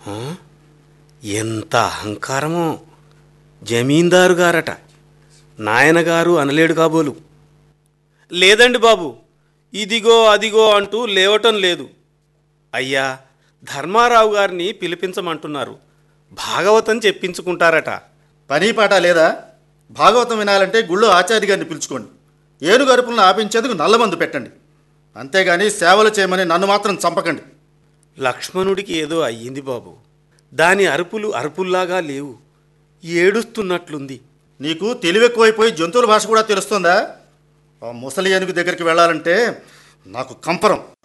ఆ? ఎంత అహంకారమో జమీందారు గారట నాయనగారు అనలేడు కాబోలు లేదండి బాబు ఇదిగో అదిగో అంటూ లేవటం లేదు అయ్యా ధర్మారావు గారిని పిలిపించమంటున్నారు భాగవతం చెప్పించుకుంటారట పని పాట లేదా భాగవతం వినాలంటే గుళ్ళో ఆచార్య గారిని పిలుచుకోండి ఏనుగు అరుపులను ఆపించేందుకు నల్లమందు పెట్టండి అంతేగాని సేవలు చేయమని నన్ను మాత్రం చంపకండి లక్ష్మణుడికి ఏదో అయ్యింది బాబు దాని అరుపులు అరుపుల్లాగా లేవు ఏడుస్తున్నట్లుంది నీకు తెలివెక్కువైపోయి జంతువుల భాష కూడా తెలుస్తుందా ఆ ముసలి ఏనుగు దగ్గరికి వెళ్ళాలంటే నాకు కంపరం